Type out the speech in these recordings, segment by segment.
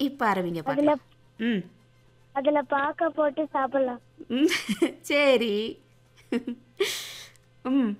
இப்போ ஆரம்பிங்க அதுல பார்க்கலாம் ம் அதுல பாக்க போட்டு சாப்பிடலாம் ம், சரி ம்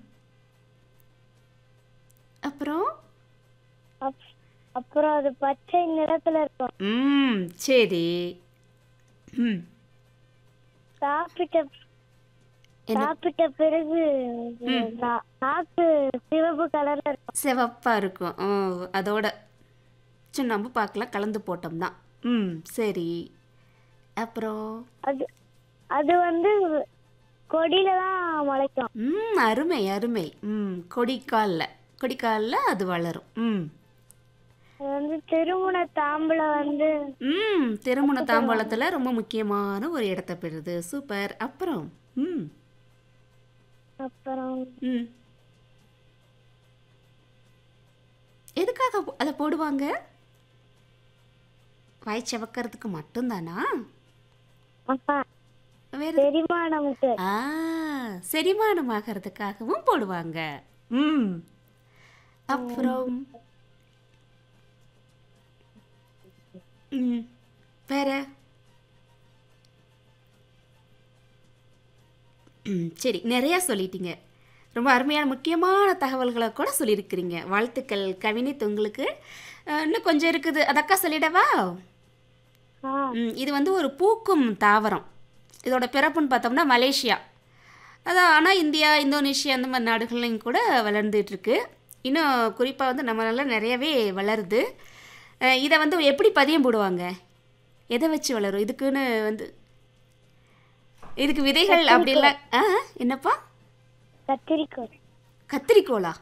அப்புறம் அப்- அப்புறம் அது பச்சை நிறத்துல இருக்கும் ம் சரி ம் சாப்பிட்ட என்ன சாப்பிட்ட பிறகு நா- நாக்கு சிவப்பு கலர்ல இருக்கும் சிவப்பா இருக்கும் ஓ அதோட சுண்ணாம்பு பார்க்கலாம் கலந்து போட்டோம்னா ம் சரி அப்புறம் அது அது வந்து கொடியில தான் முளைக்கும் ம் அருமை அருமை ம் கொடிக்காலில் கொடிக்காலில் அது வளரும் ம் அது வந்து திருமண தாம்பூல வந்து ம் திருமண தாம்பாளத்தில் ரொம்ப முக்கியமான ஒரு இடத்த பெறுது சூப்பர் அப்புறம் ம் அப்புறம் ம் எதுக்காக போ- அதை போடுவாங்க வாய் செவக்கிறதுக்கு மட்டும்தானா ஆஹா, வேற செரிமானமுக்கு ஆ செரிமானம் ஆகிறதுக்காகவும் போடுவாங்க ம் அப்புறம் ம் வேற ம் சரி நிறையா சொல்லிட்டீங்க ரொம்ப அருமையான முக்கியமான தகவல்களை கூட சொல்லியிருக்கிறீங்க வாழ்த்துக்கள் கவினித் உங்களுக்கு அஹ், இன்னும் கொஞ்சம் இருக்குது அதக்கா சொல்லிடவா ஆ, ம், இது வந்து ஒரு பூக்கும் தாவரம் இதோட பிறப்புன்னு பார்த்தோம்னா மலேசியா அதான் ஆனால் இந்தியா இந்தோனேஷியா அந்த மாதிரி நாடுகள்லையும் கூட வளர்ந்துட்டு இருக்கு இன்னும் குறிப்பாக வந்து நம்மளால நிறையவே வளருது அஹ், இதை வந்து எப்படி பதியம் போடுவாங்க எதை வச்சு வளரும் இதுக்குன்னு வந்து இதுக்கு விதைகள் அப்படிலாம் ஆ என்னப்பா கத்திரிக்கோள் கத்திரிக்கோலா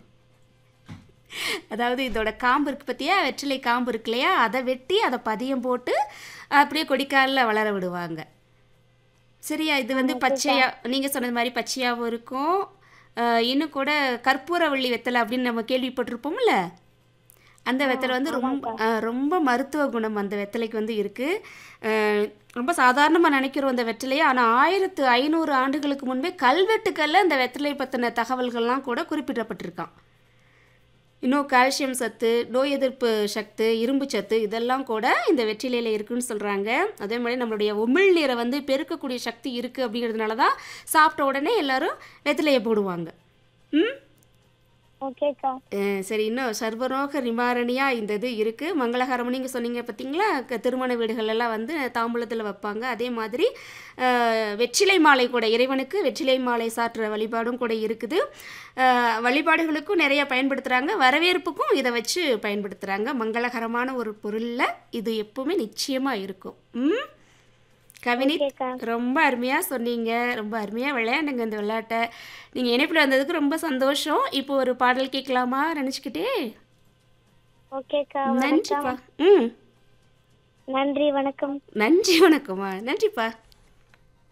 அதாவது இதோட காம்பு இருக்கு பார்த்தியா வெற்றிலை காம்பு இருக்கு இல்லையா அதை வெட்டி அதை பதியம் போட்டு அப்படியே கொடிக்காலில் வளர விடுவாங்க சரியா இது வந்து பச்சையா நீங்கள் சொன்னது மாதிரி பச்சையாகவும் இருக்கும் அஹ், இன்னும் கூட கற்பூரவள்ளி வெத்தலை அப்படின்னு நம்ம கேள்விப்பட்டிருப்போம்ல அந்த வெத்தலை வந்து ரொம்ப அஹ், ரொம்ப மருத்துவ குணம் அந்த வெத்தலைக்கு வந்து இருக்குது ரொம்ப சாதாரணமாக நினைக்கிறோம் அந்த வெற்றிலையை ஆனால் ஆயிரத்து ஐநூறு ஆண்டுகளுக்கு முன்பே கல்வெட்டுக்களில் அந்த வெற்றிலை பற்றின தகவல்கள்லாம் கூட குறிப்பிடப்பட்டிருக்கான் இன்னும் கால்சியம் சத்து நோய் எதிர்ப்பு சத்து இரும்பு சத்து இதெல்லாம் கூட இந்த வெற்றிலையில் இருக்குன்னு சொல்கிறாங்க அதே மாதிரி நம்மளுடைய உமிழ்நீரை வந்து பெருக்கக்கூடிய சக்தி இருக்குது அப்படிங்கிறதுனால தான் சாப்பிட்ட உடனே எல்லாரும் வெற்றிலையை போடுவாங்க ம் ஓகேக்கா அஹ் சரி இன்னும் சர்வரோக நிவாரணியாக இந்த இது இருக்குது மங்களகரம் நீங்கள் சொன்னீங்க பார்த்தீங்களா க- திருமண வீடுகள் எல்லாம் வந்து தாம்பூலத்தில் வைப்பாங்க அதே மாதிரி அஹ், வெற்றிலை மாலை கூட இறைவனுக்கு வெற்றிலை மாலை சாற்றுற வழிபாடும் கூட இருக்குது அஹ், வழிபாடுகளுக்கும் நிறைய பயன்படுத்துகிறாங்க வரவேற்புக்கும் இதை வச்சு பயன்படுத்துகிறாங்க மங்களகரமான ஒரு பொருளில் இது எப்பவுமே நிச்சயமாக இருக்கும் ம் கவினித் ஓகேக்கா ரொம்ப அருமையாக சொன்னீங்க ரொம்ப அருமையாக விளையாண்டுங்க இந்த விளையாட்டை நீங்கள் இணைப்பில் வந்ததுக்கு ரொம்ப சந்தோஷம் இப்போ ஒரு பாடல் கேட்கலாமா நினச்சிக்கிட்டே ஓகேக்கா வணக்கம் நன்றிப்பா ம் நன்றி வணக்கம் நன்றி வணக்கம்மா நன்றிப்பா